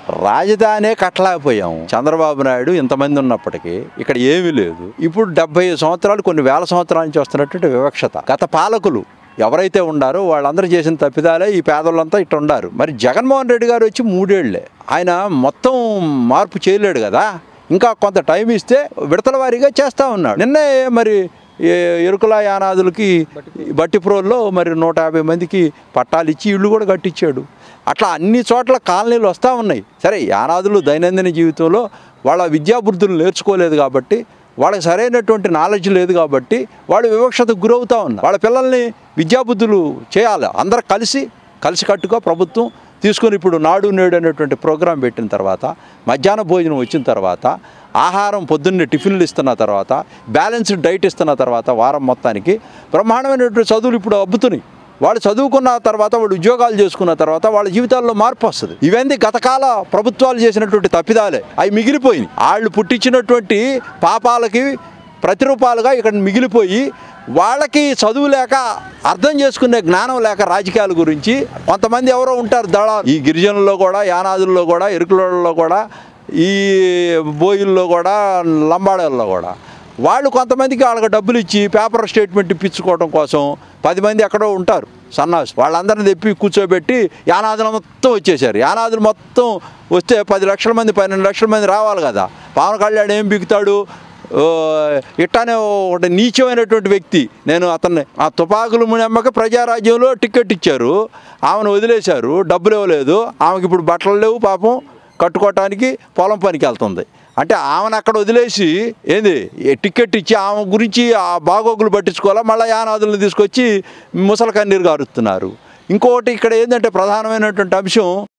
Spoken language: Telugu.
రాజధానే కట్టలేకపోయాం చంద్రబాబు నాయుడు ఇంతమంది ఉన్నప్పటికీ ఇక్కడ ఏమీ లేదు ఇప్పుడు డెబ్బై సంవత్సరాలు కొన్ని వేల సంవత్సరాల నుంచి వస్తున్నటువంటి వివక్షత గత పాలకులు ఎవరైతే ఉండారో వాళ్ళందరూ చేసిన తప్పిదాలే ఈ పేదలంతా ఇట్లా ఉండారు మరి జగన్మోహన్ రెడ్డి గారు వచ్చి మూడేళ్లే ఆయన మొత్తం మార్పు చేయలేడు కదా ఇంకా కొంత టైం ఇస్తే విడతల వారీగా చేస్తూ ఉన్నాడు నిన్నే మరి ఏ- ఎరుకుల యానాదులకి బట్టిప్రోల్లో మరి నూట యాభై మందికి పట్టాలు ఇచ్చి ఇళ్ళు కూడా కట్టించాడు అట్లా అన్ని చోట్ల కాలనీలు వస్తూ ఉన్నాయి సరే యానాదులు దైనందిన జీవితంలో వాళ్ళ విద్యాబుద్ధులు నేర్చుకోలేదు కాబట్టి వాళ్ళకి సరైనటువంటి నాలెడ్జ్ లేదు కాబట్టి వాళ్ళు వివక్షతకు గురవుతూ ఉన్నారు వాళ్ళ పిల్లల్ని విద్యాబుద్ధులు చేయాలి అందరూ కలిసి కలిసి కట్టుగా ప్రభుత్వం తీసుకొని ఇప్పుడు నాడు నేడు అనేటువంటి ప్రోగ్రాం పెట్టిన తర్వాత మధ్యాహ్న భోజనం వచ్చిన తర్వాత ఆహారం పొద్దున్నే టిఫిన్లు ఇస్తున్న తర్వాత బ్యాలెన్స్డ్ డైట్ ఇస్తున్న తర్వాత వారం మొత్తానికి బ్రహ్మాండమైనటువంటి చదువులు ఇప్పుడు అబ్బుతున్నాయి వాళ్ళు చదువుకున్న తర్వాత వాళ్ళు ఉద్యోగాలు చేసుకున్న తర్వాత వాళ్ళ జీవితాల్లో మార్పు వస్తుంది ఇవన్నీ గతకాల ప్రభుత్వాలు చేసినటువంటి తప్పిదాలే అవి మిగిలిపోయినాయి వాళ్ళు పుట్టించినటువంటి పాపాలకి ప్రతిరూపాలుగా ఇక్కడ మిగిలిపోయి వాళ్ళకి చదువు లేక అర్థం చేసుకునే జ్ఞానం లేక రాజకీయాల గురించి కొంతమంది ఎవరో ఉంటారు దళ ఈ గిరిజనుల్లో కూడా యానాదుల్లో కూడా ఎరుకులలో కూడా ఈ బోయిల్లో కూడా లంబాడల్లో కూడా వాళ్ళు కొంతమందికి వాళ్ళకి డబ్బులు ఇచ్చి పేపర్ స్టేట్మెంట్ ఇప్పించుకోవడం కోసం పది మంది ఎక్కడో ఉంటారు సన్నాసి వాళ్ళందరిని తెప్పి కూర్చోబెట్టి యానాదులు మొత్తం వచ్చేసారు యానాదులు మొత్తం వస్తే పది లక్షల మంది పన్నెండు లక్షల మంది రావాలి కదా పవన్ కళ్యాణ్ ఏం బిగుతాడు ఓ, ఇట్టానే ఒకటి నీచమైనటువంటి వ్యక్తి నేను అతన్ని ఆ తుపాకులు మునమ్మక ప్రజారాజ్యంలో టికెట్ ఇచ్చారు ఆమెను వదిలేశారు డబ్బులు ఇవ్వలేదు ఆమెకి ఇప్పుడు బట్టలు లేవు పాపం కట్టుకోవటానికి పొలం పనికి వెళ్తుంది అంటే ఆమెను అక్కడ వదిలేసి ఏంది ఈ టికెట్ ఇచ్చి ఆమె గురించి ఆ బాగోగులు పట్టించుకోవాలా మళ్ళీ యానాదులను తీసుకొచ్చి ముసలి కన్నీరు గారుస్తున్నారు ఇంకొకటి ఇక్కడ ఏంటంటే ప్రధానమైనటువంటి అంశం